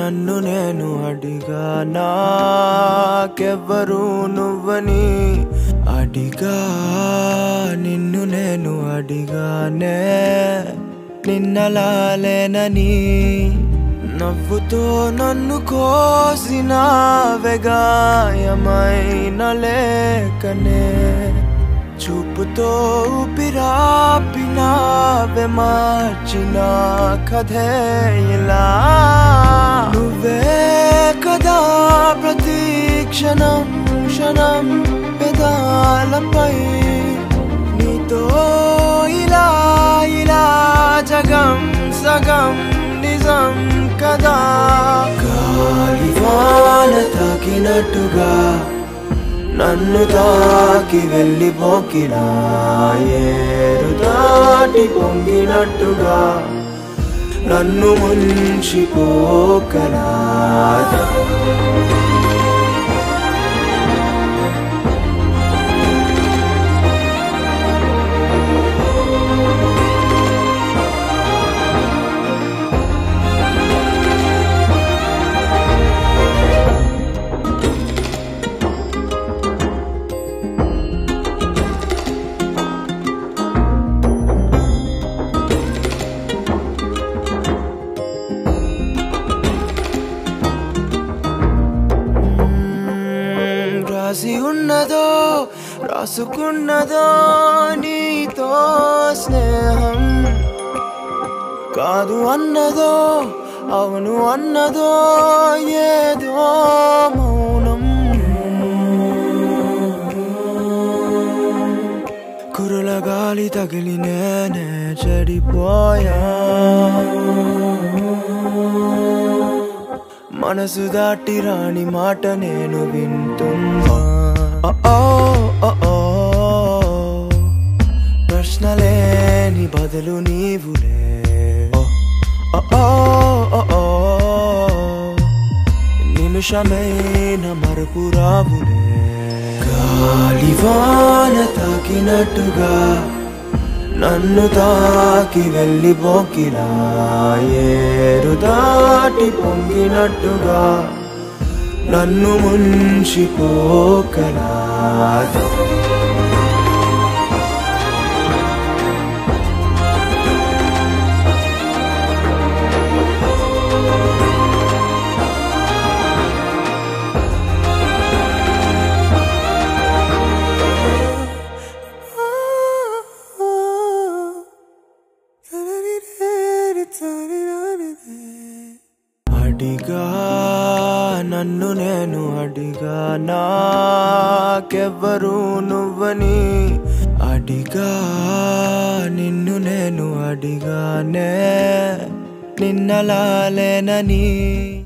నన్ను నేను అడిగా నాకెవ్వరు నువ్వని అడిగా నిన్ను నేను అడిగానే నిన్నలాలేనని నవ్వుతో నన్ను కోసిన వెగాయమైన లేకనే చూపుతో ఊపిరాపినావే మార్చిన కథే ఇలా నువ్వే కదా ప్రతి క్షణం క్షణం పెదాలపై నీతో ఇలా ఇలా జగం సగం నిజం కదా గాలివాన తాకినట్టుగా నన్ను తాకి వెళ్ళిపోకినా ఏరు దాటి పొంగినట్టుగా నన్ను ముంచిపోకనా మ్మ్, రాసి ఉన్నదో రాసుకున్నదో నీతో స్నేహం కాదు అన్నదో అవును అన్నదో ఏదో మౌనం కురుల గాలి తగిలి నేనే చెడిపోయా మనసు దాటి రాని మాట నేను వింటున్నా ఓ, ఓ, ఓ, ఓ. ప్రశ్నలేని బదులు నీవులే ఓ, ఓ, ఓ, ఓ, ఓ. నిమిషమైన మరుపు రావులే గాలివాన తాకినట్టుగా నన్ను తాకి వెళ్ళిపోకిలా ఏరు దాటి పొంగినట్టుగా నన్ను ముంచిపోకలా అడిగా నన్ను నేను అడిగా నాకెవ్వరు నువ్వని అడిగా నిన్ను నేను అడిగానే నిన్నలాలేనని